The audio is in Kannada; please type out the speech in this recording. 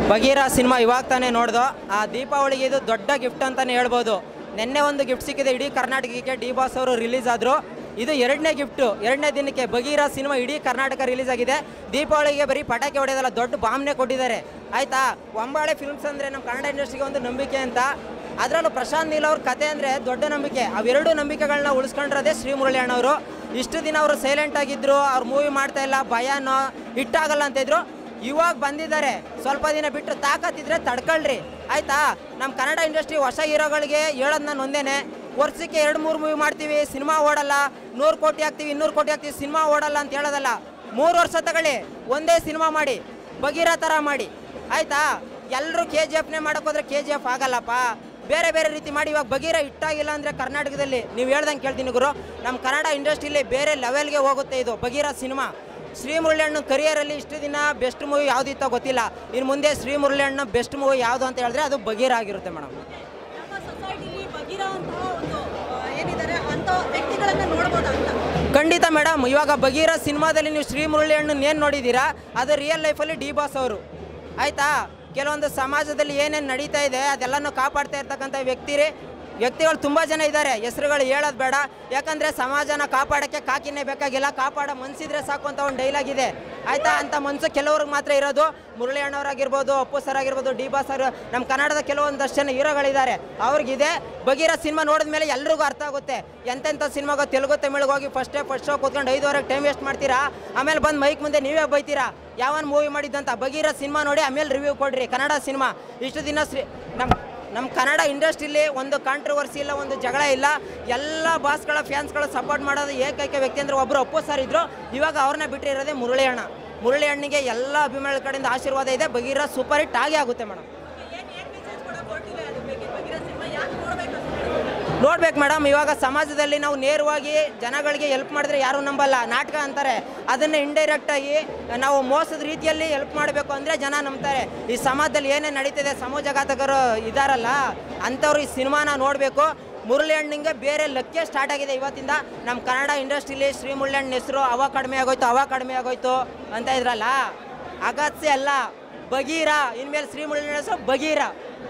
ಬಗೀರ ಸಿನಿಮಾ ಇವಾಗ ತಾನೇ ನೋಡ್ದು ಆ ದೀಪಾವಳಿಗೆ ಇದು ದೊಡ್ಡ ಗಿಫ್ಟ್ ಅಂತಲೇ ಹೇಳ್ಬೋದು ನಿನ್ನೆ ಒಂದು ಗಿಫ್ಟ್ ಸಿಕ್ಕಿದೆ ಇಡೀ ಕರ್ನಾಟಕಕ್ಕೆ ಡಿ ಬಾಸ್ ಅವರು ರಿಲೀಸ್ ಆದರು ಇದು ಎರಡನೇ ಗಿಫ್ಟು ಎರಡನೇ ದಿನಕ್ಕೆ ಬಗೀರ ಸಿನಿಮಾ ಇಡೀ ಕರ್ನಾಟಕ ರಿಲೀಸ್ ಆಗಿದೆ ದೀಪಾವಳಿಗೆ ಬರೀ ಪಟಾಕಿ ಹೊಡೆಯೋದಲ್ಲ ದೊಡ್ಡ ಬಾಂಬ್ನೇ ಕೊಟ್ಟಿದ್ದಾರೆ ಆಯ್ತಾ ಒಂಬಾಳೆ ಫಿಲ್ಮ್ಸ್ ಅಂದರೆ ನಮ್ಮ ಕನ್ನಡ ಇಂಡಸ್ಟ್ರಿಗೆ ಒಂದು ನಂಬಿಕೆ ಅಂತ ಅದರಲ್ಲೂ ಪ್ರಶಾಂತ್ ನೀಲ್ ಅವ್ರ ಕತೆ ಅಂದರೆ ದೊಡ್ಡ ನಂಬಿಕೆ ಅವೆರಡು ನಂಬಿಕೆಗಳನ್ನ ಉಳಿಸ್ಕೊಂಡಿರೋದೇ ಶ್ರೀ ಮುರಳಿ ಅಣ್ಣವರು ಇಷ್ಟು ದಿನ ಅವರು ಸೈಲೆಂಟ್ ಆಗಿದ್ರು ಅವ್ರು ಮೂವಿ ಮಾಡ್ತಾ ಇಲ್ಲ ಭಯನೋ ಹಿಟ್ಟಾಗಲ್ಲ ಅಂತ ಇದ್ರು ಇವಾಗ ಬಂದಿದ್ದಾರೆ ಸ್ವಲ್ಪ ದಿನ ಬಿಟ್ಟು ತಾಕತ್ತಿದ್ರೆ ತಡ್ಕೊಳ್ರಿ ಆಯ್ತಾ ನಮ್ಮ ಕನ್ನಡ ಇಂಡಸ್ಟ್ರಿ ಹೊಸ ಹೀರೋಗಳಿಗೆ ಹೇಳೋದು ನಾನು ಒಂದೇನೆ ವರ್ಷಕ್ಕೆ ಎರಡು ಮೂರು ಮೂವಿ ಮಾಡ್ತೀವಿ ಸಿನಿಮಾ ಓಡಲ್ಲ ನೂರು ಕೋಟಿ ಹಾಕ್ತೀವಿ ಇನ್ನೂರು ಕೋಟಿ ಹಾಕ್ತೀವಿ ಸಿನಿಮಾ ಓಡಲ್ಲ ಅಂತ ಹೇಳೋದಲ್ಲ ಮೂರು ವರ್ಷ ತಗೊಳ್ಳಿ ಒಂದೇ ಸಿನಿಮಾ ಮಾಡಿ ಬಗೀರ ಥರ ಮಾಡಿ ಆಯ್ತಾ ಎಲ್ಲರೂ ಕೆ ಜಿ ಎಫ್ನೇ ಮಾಡೋಕ್ಕೋದ್ರೆ ಕೆ ಜಿ ಎಫ್ ಆಗಲ್ಲಪ್ಪ ಬೇರೆ ಬೇರೆ ರೀತಿ ಮಾಡಿ ಇವಾಗ ಬಗೀರ ಇಟ್ಟಾಗಿಲ್ಲ ಅಂದರೆ ಕರ್ನಾಟಕದಲ್ಲಿ ನೀವು ಹೇಳ್ದಂಗೆ ಕೇಳ್ತೀನಿ ಗುರು ನಮ್ಮ ಕನ್ನಡ ಇಂಡಸ್ಟ್ರಿಲಿ ಬೇರೆ ಲೆವೆಲ್ಗೆ ಹೋಗುತ್ತೆ ಇದು ಬಗೀರ ಸಿನಿಮಾ ಶ್ರೀ ಮುರಳಿಯಣ್ಣ ಕರಿಯರಲ್ಲಿ ಇಷ್ಟು ದಿನ ಬೆಸ್ಟ್ ಮೂವಿ ಯಾವುದಿತ್ತೋ ಗೊತ್ತಿಲ್ಲ ಇನ್ನು ಮುಂದೆ ಶ್ರೀ ಮುರಳಿಯಣ್ಣ ಬೆಸ್ಟ್ ಮೂವಿ ಯಾವುದು ಅಂತ ಹೇಳಿದ್ರೆ ಅದು ಬಗೀರ ಆಗಿರುತ್ತೆ ಮೇಡಮ್ ನಮ್ಮ ಸೊಸೈಟಿಲಿ ಬಗಿರೋ ಅಂತಹ ಒಂದು ಆ, ಏನಿದ್ದಾರೆ ಅಂತ ವ್ಯಕ್ತಿಗಳನ್ನ ನೋಡ್ಬೋದಾ ಅಂತ ಖಂಡಿತ ಮೇಡಮ್ ಇವಾಗ ಬಗೀರ ಸಿನಿಮಾದಲ್ಲಿ ನೀವು ಶ್ರೀ ಮುರಳಿ ಅಣ್ಣನ ಏನು ನೋಡಿದ್ದೀರಾ ಅದು ರಿಯಲ್ ಲೈಫಲ್ಲಿ ಡಿ ಬಾಸ್ ಅವರು ಆಯಿತಾ ಕೆಲವೊಂದು ಸಮಾಜದಲ್ಲಿ ಏನೇನು ನಡೀತಾ ಇದೆ ಅದೆಲ್ಲನೂ ಕಾಪಾಡ್ತಾ ಇರ್ತಕ್ಕಂಥ ವ್ಯಕ್ತಿ ರೀ ವ್ಯಕ್ತಿಗಳು ತುಂಬ ಜನ ಇದ್ದಾರೆ ಹೆಸರುಗಳು ಹೇಳೋದು ಬೇಡ ಯಾಕಂದರೆ ಸಮಾಜನ ಕಾಪಾಡೋಕ್ಕೆ ಕಾಕಿನೇ ಬೇಕಾಗಿಲ್ಲ ಕಾಪಾಡೋ ಮನ್ಸಿದ್ರೆ ಸಾಕು ಅಂತ ಒಂದು ಡೈಲಾಗ್ ಇದೆ ಆಯಿತಾ ಅಂತ ಮನಸ್ಸು ಕೆಲವ್ರಿಗೆ ಮಾತ್ರ ಇರೋದು ಮುರಳಿ ಅಣ್ಣವರಾಗಿರ್ಬೋದು ಅಪ್ಪು ಸರ್ ಆಗಿರ್ಬೋದು ಡಿ ಬಾಸ್ ಅವರು ನಮ್ಮ ಕನ್ನಡದ ಕೆಲವೊಂದಷ್ಟು ಜನ ಹೀರೋಗಳಿದ್ದಾರೆ ಅವ್ರಿಗಿದೆ ಬಗೀರ ಸಿನಿಮಾ ನೋಡಿದ ಮೇಲೆ ಎಲ್ರಿಗೂ ಅರ್ಥ ಆಗುತ್ತೆ ಎಂತೆಂಥ ಸಿನಿಮಾಗೋ ತೆಲುಗು ತಮಿಳಿಗೆ ಹೋಗಿ ಫಸ್ಟೇ ಫಸ್ಟ್ ಶೋ ಕೂತ್ಕೊಂಡು ಐದುವರೆಗೆ ಟೈಮ್ ವೇಸ್ಟ್ ಮಾಡ್ತೀರಾ ಆಮೇಲೆ ಬಂದು ಮೈಕ್ ಮುಂದೆ ನೀವೇ ಬೈತೀರಾ ಯಾವನ್ ಮೂವಿ ಮಾಡಿದ್ದಂತ ಬಗೀರ ಸಿನಿಮಾ ನೋಡಿ ಆಮೇಲೆ ರಿವ್ಯೂ ಕೊಡ್ರಿ ಕನ್ನಡ ಸಿನಿಮಾ ಇಷ್ಟು ದಿನ ಶ್ರೀ ನಮ್ಮ ನಮ್ಮ ಕನ್ನಡ ಇಂಡಸ್ಟ್ರಿಲಿ ಒಂದು ಕಾಂಟ್ರವರ್ಸಿ ಇಲ್ಲ ಒಂದು ಜಗಳ ಇಲ್ಲ ಎಲ್ಲ ಬಾಸ್ಗಳ ಫ್ಯಾನ್ಸ್ಗಳ ಸಪೋರ್ಟ್ ಮಾಡೋದು ಏಕೈಕ ವ್ಯಕ್ತಿ ಅಂದ್ರೆ ಒಬ್ಬರು ಅಪ್ಪು ಸರ್ ಇದ್ರು ಇವಾಗ ಅವ್ರನ್ನ ಬಿಟ್ಟಿರೋದೇ ಮುರಳಿ ಅಣ್ಣ ಮುರಳಿ ಅಣ್ಣಿಗೆ ಎಲ್ಲ ಅಭಿಮಾನಿಗಳ ಕಡೆಯಿಂದ ಆಶೀರ್ವಾದ ಇದೆ ಬಗೀರ ಸೂಪರ್ ಹಿಟ್ ಆಗೇ ಆಗುತ್ತೆ ಮೇಡಮ್ ಏನ್ ಏನ್ ಮೆಸೇಜ್ ಕೊಡೋಕೆ ಹೊರಟಿದೆ ಅದ್ರ ಬಗ್ಗೆ ಬಗಿರೋ ಸಿನಿಮಾ ಯಾಕೆ ನೋಡ್ಬೇಕು ಅಂತ ನೋಡ್ಬೇಕು ಮೇಡಮ್ ಇವಾಗ ಸಮಾಜದಲ್ಲಿ ನಾವು ನೇರವಾಗಿ ಜನಗಳಿಗೆ ಹೆಲ್ಪ್ ಮಾಡಿದ್ರೆ ಯಾರು ನಂಬಲ್ಲ ನಾಟಕ ಅಂತಾರೆ ಅದನ್ನು ಇಂಡೈರೆಕ್ಟ್ ಆಗಿ ನಾವು ಮೋಸದ ರೀತಿಯಲ್ಲಿ ಹೆಲ್ಪ್ ಮಾಡಬೇಕು ಅಂದರೆ ಜನ ನಂಬ್ತಾರೆ ಈ ಸಮಾಜದಲ್ಲಿ ಏನೇನು ನಡೀತಿದೆ ಸಮಾಜಘಾತಕರು ಇದಾರಲ್ಲ ಅಂಥವ್ರು ಈ ಸಿನಿಮಾನ ನೋಡಬೇಕು ಮುರಳಿ ಹಣ್ಣಿಗೆ ಬೇರೆ ಲಕ್ಕೆ ಸ್ಟಾರ್ಟ್ ಆಗಿದೆ ಇವತ್ತಿಂದ ನಮ್ಮ ಕನ್ನಡ ಇಂಡಸ್ಟ್ರಿಲಿ ಶ್ರೀ ಮುರಳಿ ಹಣ್ಣ ಹೆಸರು ಅವ ಕಡಿಮೆ ಆಗೋಯ್ತು ಅವ ಕಡಿಮೆ ಆಗೋಯ್ತು ಅಂತ ಇದ್ರಲ್ಲ ಅಗತ್ಯ ಅಲ್ಲ ಬಗೀರ ಇನ್ಮೇಲೆ ಶ್ರೀ ಮುರಳಿ ಹಣ್ಣ ಹೆಸರು ಬಗೀರ